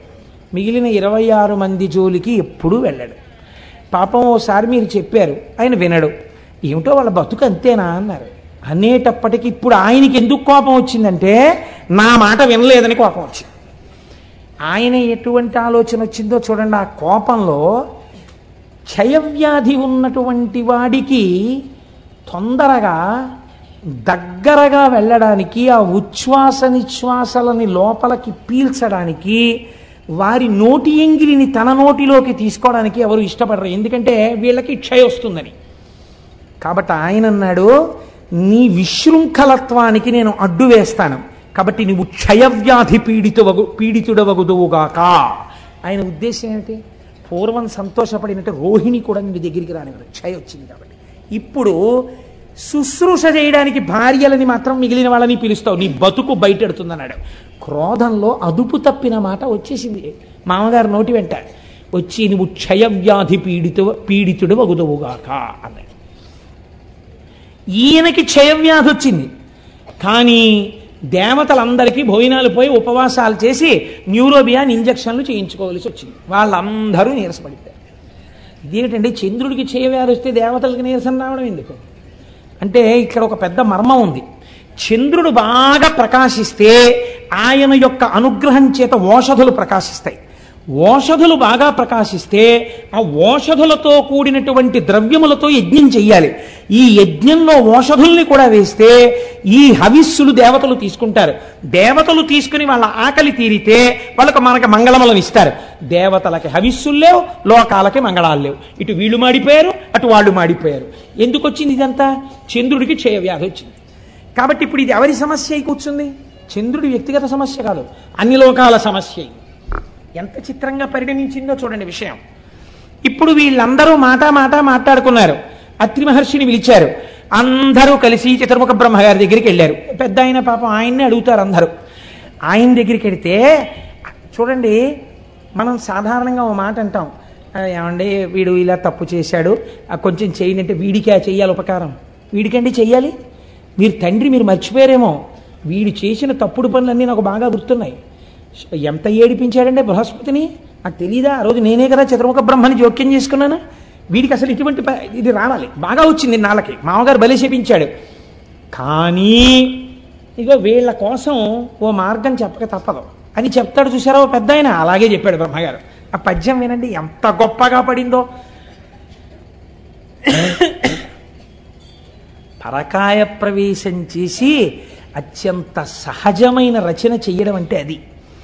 మిగిలిన ఇరవై ఆరు మంది జోలికి ఎప్పుడూ వెళ్ళాడు పాపం ఓసారి మీరు చెప్పారు ఆయన వినడు ఏమిటో వాళ్ళ బతుకు అంతేనా అన్నారు అనేటప్పటికి ఇప్పుడు ఆయనకి ఎందుకు కోపం వచ్చిందంటే నా మాట వినలేదని కోపం వచ్చింది ఆయన ఎటువంటి ఆలోచన వచ్చిందో చూడండి ఆ కోపంలో క్షయవ్యాధి ఉన్నటువంటి వాడికి తొందరగా దగ్గరగా వెళ్ళడానికి ఆ ఉచ్ఛ్వాస నిశ్వాసలని లోపలికి పీల్చడానికి వారి నోటి ఎంగిలిని తన నోటిలోకి తీసుకోవడానికి ఎవరు ఇష్టపడరు ఎందుకంటే వీళ్ళకి క్షయ వస్తుందని కాబట్టి ఆయన అన్నాడు నీ విశృంఖలత్వానికి నేను అడ్డు వేస్తాను కాబట్టి నువ్వు క్షయవ్యాధి పీడితవగు పీడితుడవగుదువుగాక ఆయన ఉద్దేశం ఏమిటి పూర్వం సంతోషపడినట్టు రోహిణి కూడా నీ దగ్గరికి రానివ్వదు క్షయ వచ్చింది కాబట్టి ఇప్పుడు శుశ్రూష చేయడానికి భార్యలని మాత్రం మిగిలిన వాళ్ళని పిలుస్తావు నీ బతుకు బయటెడుతుందన్నాడు క్రోధంలో అదుపు తప్పిన మాట వచ్చేసింది మామగారు నోటి వెంట వచ్చి నువ్వు క్షయవ్యాధి పీడితు పీడితుడు వగుదువుగాక అన్నాడు ఈయనకి క్షయవ్యాధి వచ్చింది కానీ దేవతలందరికీ భోజనాలు పోయి ఉపవాసాలు చేసి న్యూరోబియాన్ ఇంజక్షన్లు చేయించుకోవాల్సి వచ్చింది వాళ్ళందరూ నీరసపడిపోయారు ఇదేంటండి చంద్రుడికి క్షయవ్యాధి వస్తే దేవతలకి నీరసం రావడం ఎందుకు అంటే ఇక్కడ ఒక పెద్ద మర్మం ఉంది చంద్రుడు బాగా ప్రకాశిస్తే ఆయన యొక్క అనుగ్రహం చేత ఓషధులు ప్రకాశిస్తాయి ఓషధులు బాగా ప్రకాశిస్తే ఆ ఓషధులతో కూడినటువంటి ద్రవ్యములతో యజ్ఞం చెయ్యాలి ఈ యజ్ఞంలో ఓషధుల్ని కూడా వేస్తే ఈ హవిస్సులు దేవతలు తీసుకుంటారు దేవతలు తీసుకుని వాళ్ళ ఆకలి తీరితే వాళ్ళకు మనకి మంగళములను ఇస్తారు దేవతలకి హవిస్సులు లేవు లోకాలకి మంగళాలు లేవు ఇటు వీళ్ళు మాడిపోయారు అటు వాళ్ళు మాడిపోయారు ఎందుకు వచ్చింది ఇదంతా చంద్రుడికి క్షయ వ్యాధి వచ్చింది కాబట్టి ఇప్పుడు ఇది ఎవరి సమస్య అయి కూర్చుంది చంద్రుడి వ్యక్తిగత సమస్య కాదు అన్ని లోకాల సమస్య ఇది ఎంత చిత్రంగా పరిణమించిందో చూడండి విషయం ఇప్పుడు వీళ్ళందరూ మాట మాట మాట్లాడుకున్నారు అత్రి మహర్షిని పిలిచారు అందరూ కలిసి చతుర్ముఖ బ్రహ్మగారి దగ్గరికి వెళ్ళారు పెద్ద ఆయన పాపం ఆయన్ని అడుగుతారు అందరూ ఆయన దగ్గరికి వెడితే చూడండి మనం సాధారణంగా ఓ మాట అంటాం "ఆ, ఏమండి వీడు ఇలా తప్పు చేశాడు ఆ, కొంచెం చేయని అంటే వీడికి ఆ చెయ్యాలి ఉపకారం వీడికండి చెయ్యాలి మీరు తండ్రి మీరు మర్చిపోయారేమో వీడు చేసిన తప్పుడు పనులన్నీ నాకు బాగా గుర్తున్నాయి ఎంత ఏడిపించాడంటే బృహస్పతిని నాకు తెలియదా ఆ రోజు నేనే కదా చతుర్ముఖ బ్రహ్మని జోక్యం చేసుకున్నాను వీడికి అసలు ఇటువంటి ప- ఇది రావాలి బాగా వచ్చింది నాళ్ళకి మామగారు బలి చేపించాడు కానీ ఇగో వీళ్ళ కోసం ఓ మార్గం చెప్పక తప్పదు అని చెప్తాడు చూసారా ఓ పెద్ద ఆయన అలాగే చెప్పాడు బ్రహ్మగారు ఆ పద్యం వినండి ఎంత గొప్పగా పడిందో పరకాయ ప్రవేశం చేసి అత్యంత సహజమైన రచన చెయ్యడం అంటే అది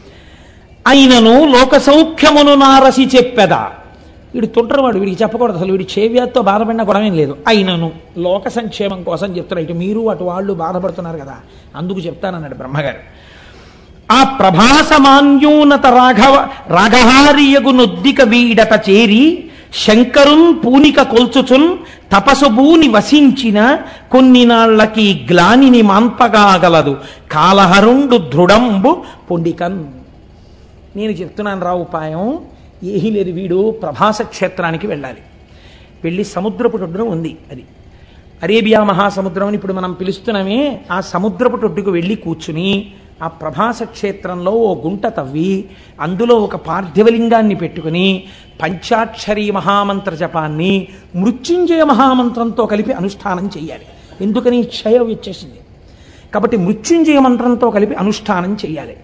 అయినను లోక సౌఖ్యమును నారసి చెప్పెదా వీడు తుంటరవాడు వీడికి చెప్పకూడదు అసలు వీడి చేవ్యాధితో బాధపడిన గొడవేం లేదు అయినను లోక సంక్షేమం కోసం చెప్తున్నా ఇటు మీరు అటు వాళ్ళు బాధపడుతున్నారు కదా అందుకు చెప్తానన్నాడు బ్రహ్మగారు ఆ ప్రభాసమాన్యూనత రాఘవ రాఘహారియగు నొద్దిక వీడట చేరి శంకరున్ పూనిక కొల్చుచున్ తపసుభూని వసించిన కొన్ని నాళ్లకి గ్లానిని మాంపగాగలదు కాలహరుండు దృఢంబు పొండికన్ నేను చెప్తున్నాను రా ఉపాయం ఏమీ లేదు వీడు ప్రభాస క్షేత్రానికి వెళ్ళాలి వెళ్ళి సముద్రపు ఒడ్డున ఉంది అది అరేబియా మహాసముద్రం అని ఇప్పుడు మనం పిలుస్తున్నామే ఆ సముద్రపు ఒడ్డుకు వెళ్ళి కూర్చుని ఆ ప్రభాస క్షేత్రంలో ఓ గుంట తవ్వి అందులో ఒక పార్థివలింగాన్ని పెట్టుకుని పంచాక్షరీ మహామంత్ర జపాన్ని మృత్యుంజయ మహామంత్రంతో కలిపి అనుష్ఠానం చేయాలి ఎందుకని క్షయ వచ్చేసింది కాబట్టి మృత్యుంజయ మంత్రంతో కలిపి అనుష్ఠానం చేయాలి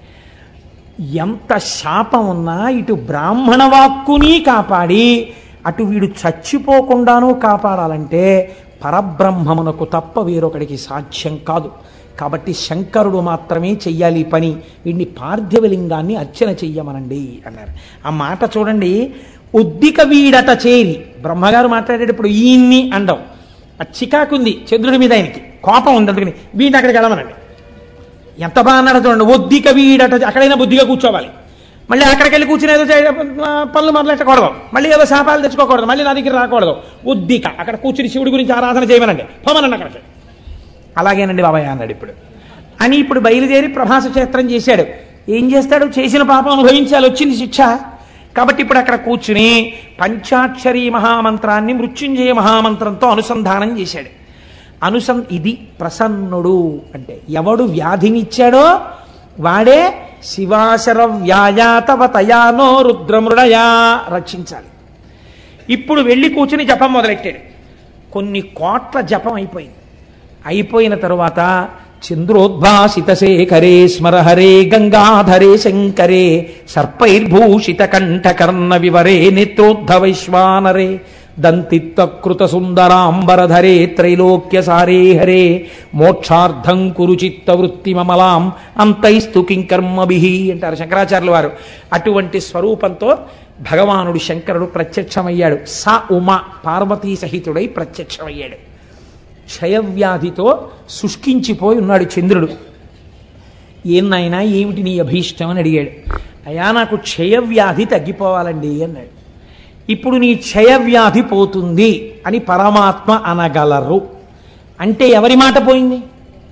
ఎంత శాపం ఉన్నా ఇటు బ్రాహ్మణ వాక్కుని కాపాడి అటు వీడు చచ్చిపోకుండానూ కాపాడాలంటే పరబ్రహ్మమునకు తప్ప వేరొకడికి సాధ్యం కాదు కాబట్టి శంకరుడు మాత్రమే చెయ్యాలి ఈ పని వీడిని పార్థివలింగాన్ని అర్చన చెయ్యమనండి అన్నారు ఆ మాట చూడండి ఉద్దిక వీడట చేరి బ్రహ్మగారు మాట్లాడేటప్పుడు ఈయన్ని అండం ఆ చికాకుంది చంద్రుడి మీద ఆయనకి కోపం ఉంది అందుకని వీడిని అక్కడికి వెళ్ళమనండి ఎంత బాగా అన్నాడు చూడండి ఒద్దిక వీడట అక్కడైనా బుద్ధిగా కూర్చోవాలి మళ్ళీ అక్కడికి వెళ్ళి కూర్చుని ఏదో చేయ- ఆ, పనులు మొదలెట్టకూడదు మళ్ళీ ఏదో శాపాలు తెచ్చుకోకూడదు మళ్ళీ నా దగ్గర రాకూడదు ఒద్దిక అక్కడ కూర్చుని శివుడి గురించి ఆరాధన చేయమనండి పోమనండి అక్కడికి అలాగేనండి బాబాయ్ అన్నాడు ఇప్పుడు అని ఇప్పుడు బయలుదేరి ప్రభాస క్షేత్రం చేశాడు ఏం చేస్తాడు చేసిన పాపం అనుభవించాలి వచ్చింది శిక్ష కాబట్టి ఇప్పుడు అక్కడ కూర్చుని పంచాక్షరీ మహామంత్రాన్ని మృత్యుంజయ మహామంత్రంతో అనుసంధానం చేశాడు అనుసం ఇది ప్రసన్నుడు అంటే ఎవడు వ్యాధినిచ్చాడో వాడే శివాశర వ్యాయాతవ తయానో రుద్రమృడయా రక్షించాలి ఇప్పుడు వెళ్ళి కూర్చుని జపం మొదలెట్టాడు కొన్ని కోట్ల జపం అయిపోయింది అయిపోయిన తరువాత చంద్రోద్భాసిత శేఖరే స్మరహరే గంగాధరే శంకరే సర్పైర్భూషిత కంఠకర్ణ వివరే నేత్రోద్ధవైశ్వానరే దంతిత్వకృత సుందరాంబరధరే త్రైలోక్య సారే హరే మోక్షార్థం కురు చిత్త వృత్తి మమలాం అంతైస్తు కింకర్మభి అంటారు శంకరాచార్యుల వారు అటువంటి స్వరూపంతో భగవానుడు శంకరుడు ప్రత్యక్షమయ్యాడు స ఉమ పార్వతీ సహితుడై ప్రత్యక్షమయ్యాడు క్షయవ్యాధితో శుష్కించిపోయి ఉన్నాడు చంద్రుడు ఏం నాయనా ఏమిటి నీ అభీష్టం అని అడిగాడు అయా నాకు క్షయవ్యాధి తగ్గిపోవాలండి అన్నాడు ఇప్పుడు నీ క్షయవ్యాధి పోతుంది అని పరమాత్మ అనగలరు అంటే ఎవరి మాట పోయింది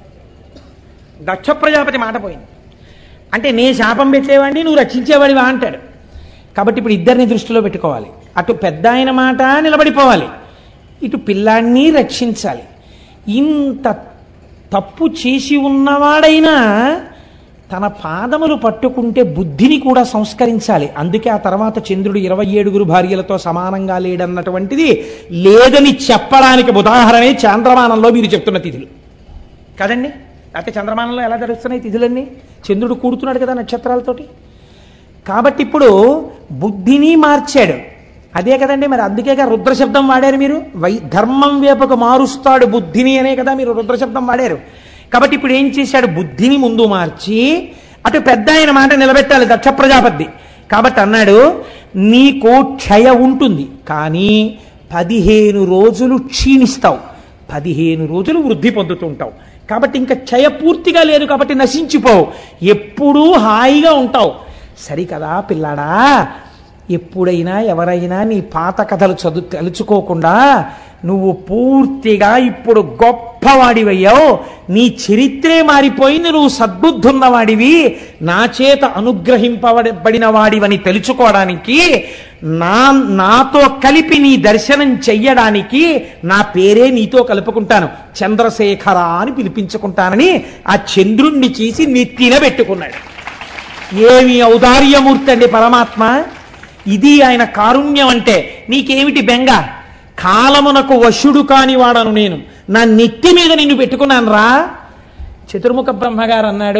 దక్ష ప్రజాపతి మాట పోయింది అంటే నే శాపం పెట్టేవాడిని నువ్వు రక్షించేవాడివా అంటాడు కాబట్టి ఇప్పుడు ఇద్దరిని దృష్టిలో పెట్టుకోవాలి అటు పెద్ద ఆయన మాట నిలబడిపోవాలి ఇటు పిల్లాన్ని రక్షించాలి ఇంత తప్పు చేసి ఉన్నవాడైనా తన పాదములు పట్టుకుంటే బుద్ధిని కూడా సంస్కరించాలి అందుకే ఆ తర్వాత చంద్రుడు ఇరవై ఏడుగురు భార్యలతో సమానంగా లేడన్నటువంటిది లేదని చెప్పడానికి ఉదాహరణే చాంద్రమానంలో మీరు చెప్తున్న తిథులు కదండి లేకపోతే చంద్రమానంలో ఎలా జరుగుతున్నాయి తిథులన్నీ చంద్రుడు కూడుతున్నాడు కదా నక్షత్రాలతోటి కాబట్టి ఇప్పుడు బుద్ధిని మార్చాడు అదే కదండి మరి అందుకేగా రుద్రశబ్దం వాడారు మీరు వై ధర్మం వేపకు మారుస్తాడు బుద్ధిని అనే కదా మీరు రుద్రశబ్దం వాడారు కాబట్టి ఇప్పుడు ఏం చేశాడు బుద్ధిని ముందు మార్చి అటు పెద్ద ఆయన మాట నిలబెట్టాలి దక్ష ప్రజాపతి కాబట్టి అన్నాడు నీకు క్షయ ఉంటుంది కానీ పదిహేను రోజులు క్షీణిస్తావు పదిహేను రోజులు వృద్ధి పొందుతుంటావు కాబట్టి ఇంకా క్షయ పూర్తిగా లేదు కాబట్టి నశించిపోవు ఎప్పుడూ హాయిగా ఉంటావు సరికదా పిల్లాడా ఎప్పుడైనా ఎవరైనా నీ పాత కథలు చదువు తలుచుకోకుండా నువ్వు పూర్తిగా ఇప్పుడు గొప్పవాడివయ్యావు నీ చరిత్రే మారిపోయింది నువ్వు సద్బుద్ధున్నవాడివి నా చేత అనుగ్రహింపబడిన వాడివని తెలుసుకోవడానికి నా నాతో కలిపి నీ దర్శనం చెయ్యడానికి నా పేరే నీతో కలుపుకుంటాను చంద్రశేఖర అని పిలిపించుకుంటానని ఆ చంద్రుణ్ణి చేసి నెత్తిన పెట్టుకున్నాడు ఏమి ఔదార్యమూర్తి అండి పరమాత్మ ఇది ఆయన కారుణ్యం అంటే నీకేమిటి బెంగ కాలమునకు వశుడు కాని వాడను నేను నా నెత్తి మీద నిన్ను పెట్టుకున్నాను రా చతుర్ముఖ బ్రహ్మగారు అన్నాడు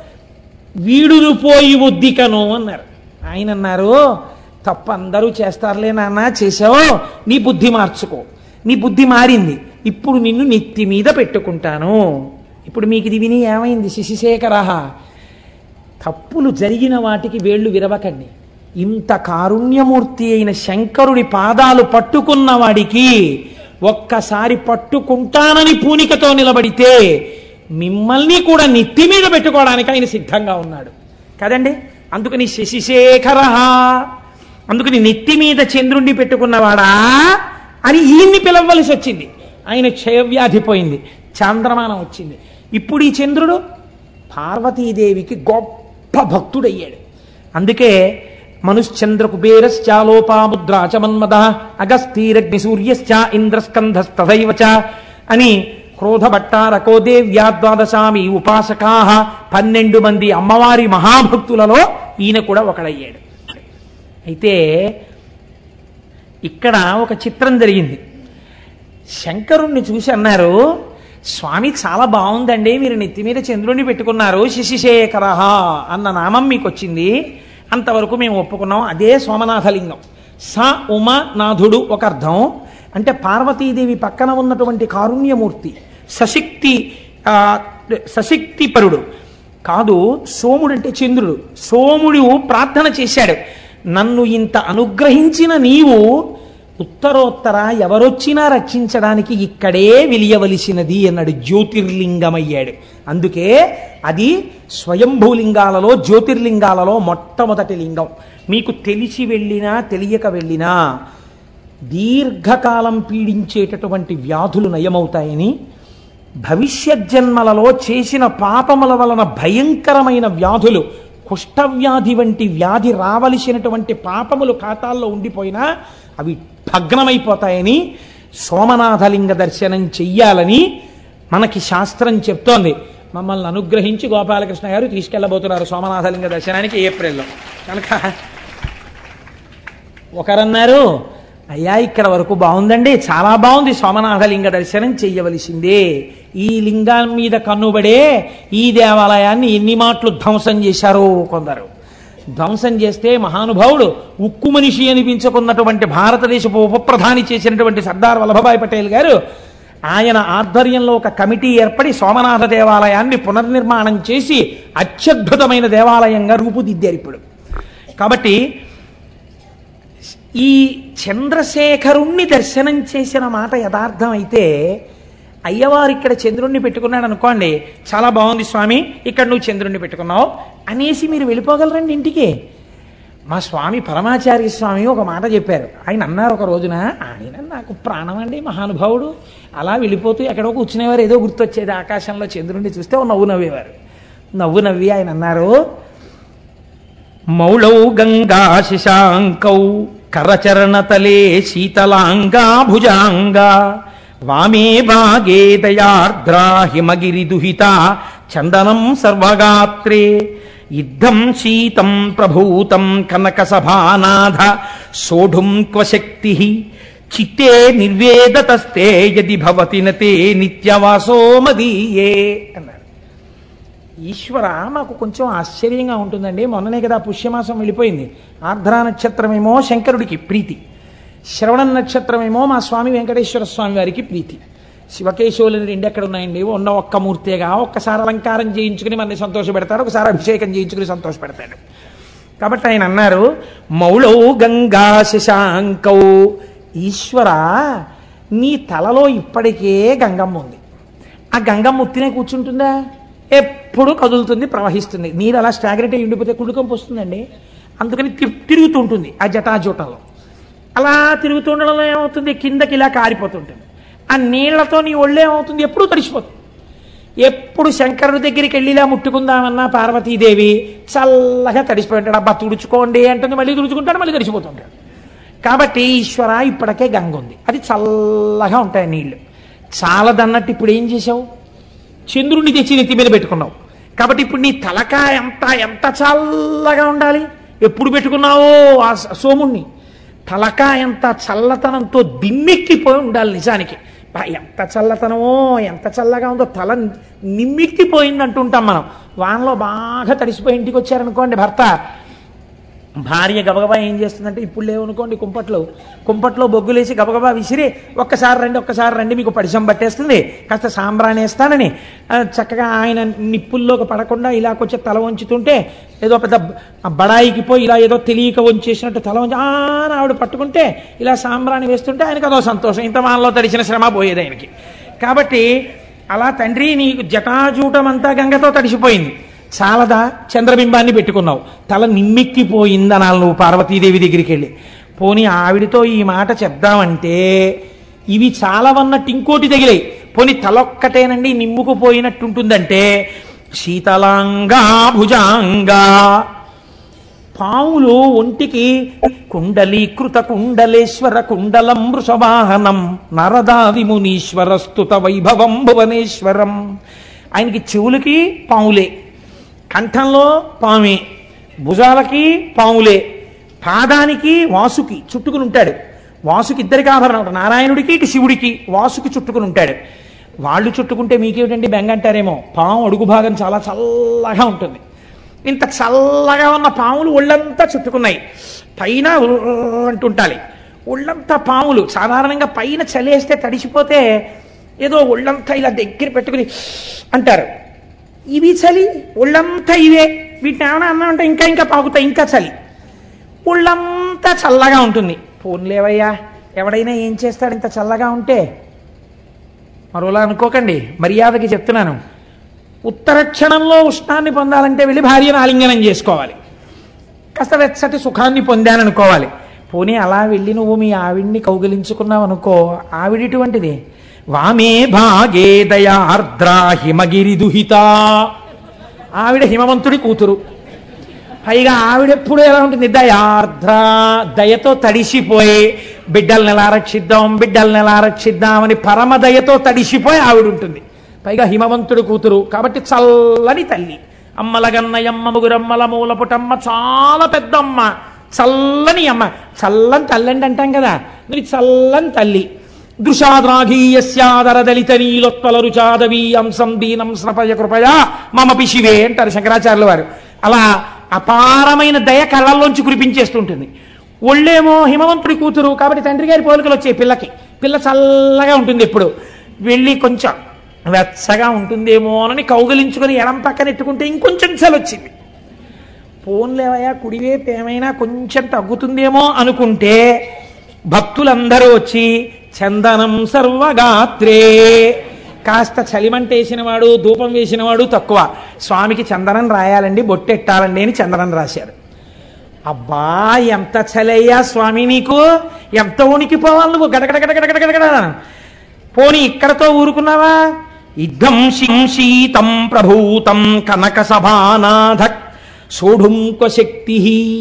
వీడును పోయి ఉద్దికను అన్నారు ఆయన అన్నారు తప్ప అందరూ చేస్తారులే నాన్న చేసావు నీ బుద్ధి మార్చుకో నీ బుద్ధి మారింది ఇప్పుడు నిన్ను నెత్తి మీద పెట్టుకుంటాను ఇప్పుడు మీకు ఇది విని ఏమైంది శశిశేఖరహ తప్పులు జరిగిన వాటికి వేళ్ళు విరవకండి ఇంత కారుణ్యమూర్తి అయిన శంకరుడి పాదాలు పట్టుకున్న వాడికి ఒక్కసారి పట్టుకుంటానని పూనికతో నిలబడితే మిమ్మల్ని కూడా నెత్తి మీద పెట్టుకోవడానికి ఆయన సిద్ధంగా ఉన్నాడు కదండి అందుకని శశిశేఖర అందుకని నెత్తి మీద చంద్రుణ్ణి పెట్టుకున్నవాడా అని ఈయన్ని పిలవలసి వచ్చింది ఆయన క్షయవ్యాధి పోయింది చంద్రమానం వచ్చింది ఇప్పుడు ఈ చంద్రుడు పార్వతీదేవికి గొప్ప భక్తుడయ్యాడు అందుకే మనుశ్చంద్ర కుబేరశ్చాలోపాముద్రా చ మన్మద అగస్తీరగ్ని సూర్యశ్చ ఇంద్రస్కంధస్తథైవ చ అని క్రోధభట్టారకో దేవ్యా ద్వాదశామి ఉపాసకా పన్నెండు మంది అమ్మవారి మహాభక్తులలో ఈయన కూడా ఒకడయ్యాడు అయితే ఇక్కడ ఒక చిత్రం జరిగింది శంకరుణ్ణి చూసి అన్నారు స్వామి చాలా బాగుందండి మీరు నెత్తి మీద చంద్రుణ్ణి పెట్టుకున్నారు శశిశేఖర అన్న నామం మీకు వచ్చింది అంతవరకు మేము ఒప్పుకున్నాం అదే సోమనాథలింగం స ఉమ నాథుడు ఒక అర్థం అంటే పార్వతీదేవి పక్కన ఉన్నటువంటి కారుణ్యమూర్తి సశక్తి ఆ, సశక్తిపరుడు కాదు సోముడు అంటే చంద్రుడు సోముడు ప్రార్థన చేశాడు నన్ను ఇంత అనుగ్రహించిన నీవు ఉత్తరోత్తర ఎవరొచ్చినా రక్షించడానికి ఇక్కడే విలియవలసినది అన్నాడు జ్యోతిర్లింగమయ్యాడు అందుకే అది స్వయంభూలింగాలలో జ్యోతిర్లింగాలలో మొట్టమొదటి లింగం మీకు తెలిసి వెళ్ళినా తెలియక వెళ్ళినా దీర్ఘకాలం పీడించేటటువంటి వ్యాధులు నయమవుతాయని భవిష్యత్ జన్మలలో చేసిన పాపముల వలన భయంకరమైన వ్యాధులు కుష్ఠవ్యాధి వంటి వ్యాధి రావలసినటువంటి పాపములు ఖాతాల్లో ఉండిపోయినా అవి భగ్నమైపోతాయని సోమనాథలింగ దర్శనం చెయ్యాలని మనకి శాస్త్రం చెప్తోంది మమ్మల్ని అనుగ్రహించి గోపాలకృష్ణ గారు తీసుకెళ్ళబోతున్నారు సోమనాథలింగ దర్శనానికి ఏప్రిల్లో కనుక ఒకరన్నారు అయ్యా ఇక్కడ వరకు బాగుందండి చాలా బాగుంది సోమనాథలింగ దర్శనం చెయ్యవలసిందే ఈ లింగం మీద కన్నుబడే ఈ దేవాలయాన్ని ఎన్ని మాటలు ధ్వంసం చేశారో కొందరు ధ్వంసం చేస్తే మహానుభావుడు ఉక్కు మనిషి అనిపించుకున్నటువంటి భారతదేశపు ఉప ప్రధాని చేసినటువంటి సర్దార్ వల్లభభాయ్ పటేల్ గారు ఆయన ఆధ్వర్యంలో ఒక కమిటీ ఏర్పడి సోమనాథ దేవాలయాన్ని పునర్నిర్మాణం చేసి అత్యద్భుతమైన దేవాలయంగా రూపుదిద్దారు ఇప్పుడు కాబట్టి ఈ చంద్రశేఖరుణ్ణి దర్శనం చేసిన మాట యథార్థం అయితే అయ్యవారు ఇక్కడ చంద్రుణ్ణి పెట్టుకున్నాడు అనుకోండి చాలా బాగుంది స్వామి ఇక్కడ నువ్వు చంద్రుణ్ణి పెట్టుకున్నావు అనేసి మీరు వెళ్ళిపోగలరండి ఇంటికి మా స్వామి పరమాచార్య స్వామి ఒక మాట చెప్పారు ఆయన అన్నారు ఒక రోజున ఆయన నాకు ప్రాణం అండి మహానుభావుడు అలా వెళ్ళిపోతూ ఎక్కడో కూర్చునేవారు ఏదో గుర్తొచ్చేది ఆకాశంలో చంద్రుణ్ణి చూస్తే ఓ నవ్వు నవ్వేవారు నవ్వు నవ్వి ఆయన అన్నారు మౌళౌ గంగా శశాంకౌ కరచరణతలే శీతలాంగా భుజాంగా వామే భాగే దయార్ద్రా హిమగిరి దుహిత చందనం సర్వగాత్రే యుద్ధం శీతం ప్రభూతం కనక సభానాథ సోఢుం క్వశక్తి చిత్తే నిర్వేదతస్తే యది భవతి నతే నిత్యవాసో మదీయే అన్నారు ఈశ్వర మాకు కొంచెం ఆశ్చర్యంగా ఉంటుందండి మొన్ననే కదా పుష్యమాసం వెళ్ళిపోయింది ఆర్ద్రా నక్షత్రమేమో శంకరుడికి ప్రీతి శ్రవణ నక్షత్రమేమో మా స్వామి వెంకటేశ్వర స్వామి వారికి ప్రీతి శివకేశవులని రెండు ఎక్కడ ఉన్నాయండి ఉన్న ఒక్క మూర్తేగా ఒక్కసారి అలంకారం చేయించుకుని మనని సంతోషపెడతాడు ఒకసారి అభిషేకం చేయించుకుని సంతోషపెడతాడు కాబట్టి ఆయన అన్నారు మౌళౌ గంగా శశాంకౌ ఈశ్వర నీ తలలో ఇప్పటికే గంగమ్మ ఉంది ఆ గంగమ్మ ఉత్తినే కూర్చుంటుందా ఎప్పుడు కదులుతుంది ప్రవహిస్తుంది నీరు అలా స్టాగ్నెట్ అయి ఉండిపోతే కుళ్ళుకంపు వస్తుందండి అందుకని తి- తిరుగుతూ ఉంటుంది ఆ జటాజూటంలో అలా తిరుగుతుండడంలో ఏమవుతుంది కిందకి ఇలా కారిపోతుంటుంది ఆ నీళ్లతో నీ ఒళ్ళే ఏమవుతుంది ఎప్పుడూ తడిసిపోతుంది ఎప్పుడు శంకరుడి దగ్గరికి వెళ్ళి ఇలా ముట్టుకుందామన్నా పార్వతీదేవి చల్లగా తడిసిపోయి ఉంటాడు అబ్బా తుడుచుకోండి అంటుంది మళ్ళీ తుడుచుకుంటాడు మళ్ళీ తడిసిపోతుంటాడు కాబట్టి ఈశ్వర ఇప్పటికే గంగ ఉంది అది చల్లగా ఉంటాయి నీళ్లు చాలదన్నట్టు ఇప్పుడు ఏం చేసావు చంద్రుడిని తెచ్చి నెత్తి మీద పెట్టుకున్నావు కాబట్టి ఇప్పుడు నీ తలక ఎంత ఎంత చల్లగా ఉండాలి ఎప్పుడు పెట్టుకున్నావో ఆ స- సోముణ్ణి తలక ఎంత చల్లతనంతో దిమ్మెక్కిపోయి ఉండాలి నిజానికి బా, ఎంత చల్లతనమో ఎంత చల్లగా ఉందో తల నిమ్మెక్కిపోయింది అంటుంటాం మనం వానలో బాగా తడిసిపోయి ఇంటికి వచ్చారనుకోండి భర్త భార్య గబగబా ఏం చేస్తుందంటే ఇప్పుడు లేవనుకోండి కుంపట్లో కుంపట్లో బొగ్గులేసి గబగబా విసిరి ఒక్కసారి రండి ఒక్కసారి రండి మీకు పరిచయం పట్టేస్తుంది కాస్త సాంబ్రాణి వేస్తానని ఆ, చక్కగా ఆయన నిప్పుల్లోకి పడకుండా ఇలా కొంచెం తల వంచుతుంటే ఏదో పెద్ద బ- బడాయికి పోయి ఇలా ఏదో తెలియక వంచేసినట్టు తల వంచి "ఆ" అని ఆవిడ పట్టుకుంటే ఇలా సాంబ్రాణి వేస్తుంటే ఆయనకు అదో సంతోషం ఇంత వానలో తడిచిన శ్రమ పోయేది ఆయనకి కాబట్టి అలా తండ్రి నీకు జటాజూటం అంతా గంగతో తడిసిపోయింది చాలదా చంద్రబింబాన్ని పెట్టుకున్నావు తల నిమ్మెక్కిపోయిందనాలి నువ్వు పార్వతీదేవి దగ్గరికి వెళ్ళి పోనీ ఆవిడతో ఈ మాట చెప్దామంటే ఇవి చాలవన్నట్టు ఇంకోటి తగిలాయి పోనీ తలొక్కటేనండి నిమ్ముకుపోయినట్టుంటుందంటే శీతలాంగా భుజాంగా పావులు ఒంటికి కుండలీకృత కుండలేశ్వర కుండలం వృషవాహనం నరదాది మునీశ్వర స్తుత వైభవం భువనేశ్వరం ఆయనకి చెవులకి పావులే కంఠంలో పామే భుజాలకి పావులే పాదానికి వాసుకి చుట్టుకుని ఉంటాడు వాసుకి ఇద్దరికి ఆభరణం ఉంటుంది నారాయణుడికి ఇటు శివుడికి వాసుకి చుట్టుకుని ఉంటాడు వాళ్ళు చుట్టుకుంటే మీకేమిటండి బెంగ అంటారేమో పాము అడుగు భాగం చాలా చల్లగా ఉంటుంది ఇంత చల్లగా ఉన్న పాములు ఒళ్ళంతా చుట్టుకున్నాయి పైన ఉర్ర్ అంటుంటాలి ఒళ్ళంతా పాములు సాధారణంగా పైన చలేస్తే తడిసిపోతే ఏదో ఒళ్ళంతా ఇలా దగ్గర పెట్టుకుని అంటారు ఇవి చలి ఒళ్ళంతా ఇవే వీటిని ఏమైనా అన్నా అంటే ఇంకా ఇంకా పాకుతాయి ఇంకా చలి ఒళ్ళంతా చల్లగా ఉంటుంది పోన్లేవయ్యా ఎవడైనా ఏం చేస్తాడు ఇంత చల్లగా ఉంటే మరోలా అనుకోకండి మర్యాదకి చెప్తున్నాను ఉత్తర క్షణంలో ఉష్ణాన్ని పొందాలంటే వెళ్ళి భార్యను ఆలింగనం చేసుకోవాలి కాస్త వెచ్చటి సుఖాన్ని పొందాననుకోవాలి పోనీ అలా వెళ్ళి నువ్వు మీ ఆవిడ్ని కౌగిలించుకున్నావు అనుకో ఆవిడిటువంటిది వామే భాగే దయార్ద్రా హిమగిరి దుహిత ఆవిడ హిమవంతుడి కూతురు పైగా ఆవిడెప్పుడు ఎలా ఉంటుంది దయార్ద్ర దయతో తడిసిపోయి బిడ్డల్ని ఎలా రక్షిద్దాం బిడ్డల్ని ఎలా రక్షిద్దాం అని పరమ దయతో తడిసిపోయి ఆవిడ ఉంటుంది పైగా హిమవంతుడు కూతురు కాబట్టి చల్లని తల్లి అమ్మలగన్నయమ్మ ముగురమ్మల మూలపుటమ్మ చాలా పెద్దమ్మ చల్లని అమ్మ చల్లని తల్లండి అంటాం కదా మరి చల్లని తల్లి దృశాద్రాఘీయస్యాదర దళిత నీలోత్పల రుచాదవీ అంశం దీనం స్నపయ కృపయా మమ పిశివే అంటారు శంకరాచార్యుల వారు అలా అపారమైన దయ కళ్ళల్లోంచి కురిపించేస్తుంటుంది ఒళ్ళేమో హిమవంతుడి కూతురు కాబట్టి తండ్రి గారి పోలికలు వచ్చాయి పిల్లకి పిల్ల చల్లగా ఉంటుంది ఎప్పుడు వెళ్ళి కొంచెం వెచ్చగా ఉంటుందేమో అని కౌగలించుకొని ఎడం పక్కన ఎట్టుకుంటే ఇంకొంచెం చలి వచ్చింది పోన్లేవయ్యా కుడివైపు ఏమైనా కొంచెం తగ్గుతుందేమో అనుకుంటే భక్తులందరూ వచ్చి చందనం సర్వగాత్రే కాస్త చలిమంట వేసినవాడు ధూపం వేసినవాడు తక్కువ స్వామికి చందనం రాయాలండి బొట్టెట్టాలండి అని చందనం రాశారు అబ్బా ఎంత చలయ్యా స్వామి నీకు ఎంత ఉనికిపోవాలి నువ్వు గడగడ గడగడ గడగడ పోనీ ఇక్కడతో ఊరుకున్నావా ఇద్దం శిం శీతం ప్రభూతం కనక సభానాథ సోఢుంక శక్తి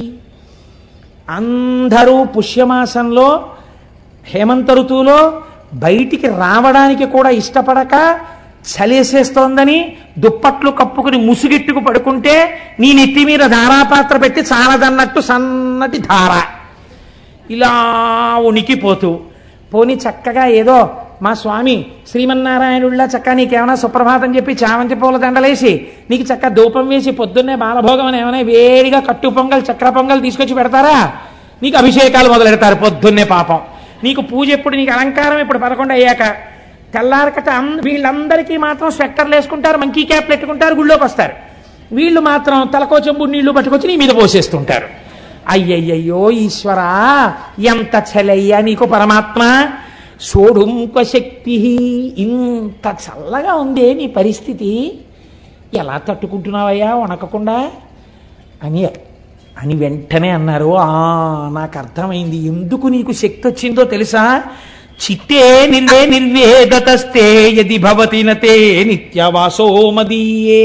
అందరూ పుష్యమాసంలో హేమంత ఋతువులో బయటికి రావడానికి కూడా ఇష్టపడక చలేసేస్తోందని దుప్పట్లు కప్పుకుని ముసుగెట్టుకు పడుకుంటే నీ నెత్తి మీద ధారాపాత్ర పెట్టి చాలదన్నట్టు సన్నటి ధార ఇలా ఉనికిపోతూ పోని చక్కగా ఏదో మా స్వామి శ్రీమన్నారాయణుడిలా చక్క నీకేమైనా సుప్రభాతం చెప్పి చామంతి పూల దండలేసి నీకు చక్క ధూపం వేసి పొద్దున్నే బాలభోగం అని ఏమైనా వేడిగా కట్టు పొంగల్ చక్ర పొంగల్ తీసుకొచ్చి పెడతారా నీకు అభిషేకాలు మొదలెడతారు పొద్దున్నే పాపం నీకు పూజ ఎప్పుడు నీకు అలంకారం ఇప్పుడు పదకొండు అయ్యాక తెల్లారకట అన్- వీళ్ళందరికీ మాత్రం స్వెట్టర్లు వేసుకుంటారు మంకీ క్యాప్లు పెట్టుకుంటారు గుళ్ళోకి వస్తారు వీళ్ళు మాత్రం తలకో చెంబు నీళ్లు పట్టుకొచ్చి నీ మీద పోసేస్తుంటారు అయ్యయ్యయ్యో ఈశ్వరా ఎంత చలయ్యా నీకు పరమాత్మ సోడుంక శక్తి ఇంత చల్లగా ఉందే నీ పరిస్థితి ఎలా తట్టుకుంటున్నావయ్యా వణకకుండా అని అని వెంటనే అన్నారు ఆ నాకు అర్థమైంది ఎందుకు నీకు శక్తి వచ్చిందో తెలుసా చిత్తే నిర్వే నిర్వేదతస్తే యది భవతి నతే నిత్యవాసో మదీయే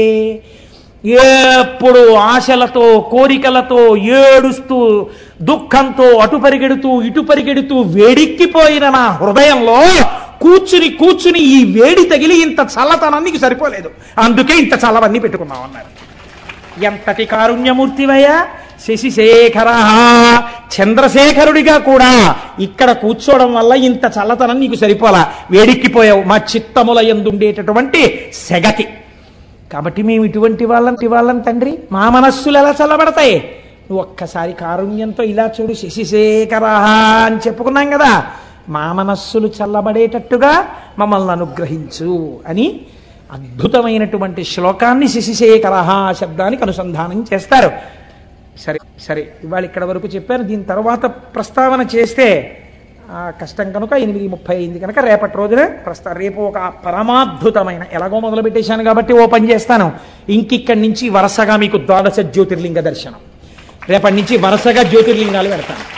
ఎప్పుడు ఆశలతో కోరికలతో ఏడుస్తూ దుఃఖంతో అటు పరిగెడుతూ ఇటు పరిగెడుతూ వేడిక్కిపోయిన నా హృదయంలో కూర్చుని కూర్చుని ఈ వేడి తగిలి ఇంత చల్లతనానికి సరిపోలేదు అందుకే ఇంత చల్లవన్నీ పెట్టుకున్నాం అన్నారు ఎంతటి కారుణ్యమూర్తివయ్యా శశిశేఖర చంద్రశేఖరుడిగా కూడా ఇక్కడ కూర్చోవడం వల్ల ఇంత చల్లతనం నీకు సరిపోలా వేడిక్కిపోయావు మా చిత్తముల ఎందుండేటటువంటి సెగకి కాబట్టి మేము ఇటువంటి వాళ్ళం వాళ్ళం తండ్రి మా మనస్సులు ఎలా చల్లబడతాయి నువ్వు ఒక్కసారి కారుణ్యంతో ఇలా చూడు శశిశేఖర అని చెప్పుకున్నాం కదా మా మనస్సులు చల్లబడేటట్టుగా మమ్మల్ని అనుగ్రహించు అని అద్భుతమైనటువంటి శ్లోకాన్ని శశిశేఖర శబ్దానికి అనుసంధానం చేస్తారు సరే సరే ఇవాళ ఇక్కడ వరకు చెప్పాను దీని తర్వాత ప్రస్తావన చేస్తే ఆ, కష్టం కనుక ఎనిమిది ముప్పై అయింది కనుక రేపటి రోజున ప్రస్తా రేపు ఒక పరమాద్భుతమైన ఎలాగో మొదలు పెట్టేశాను కాబట్టి ఓ పని చేస్తాను ఇంకిక్కడి నుంచి వరుసగా మీకు ద్వాదశ జ్యోతిర్లింగ దర్శనం రేపటి నుంచి వరుసగా జ్యోతిర్లింగాలు పెడతాను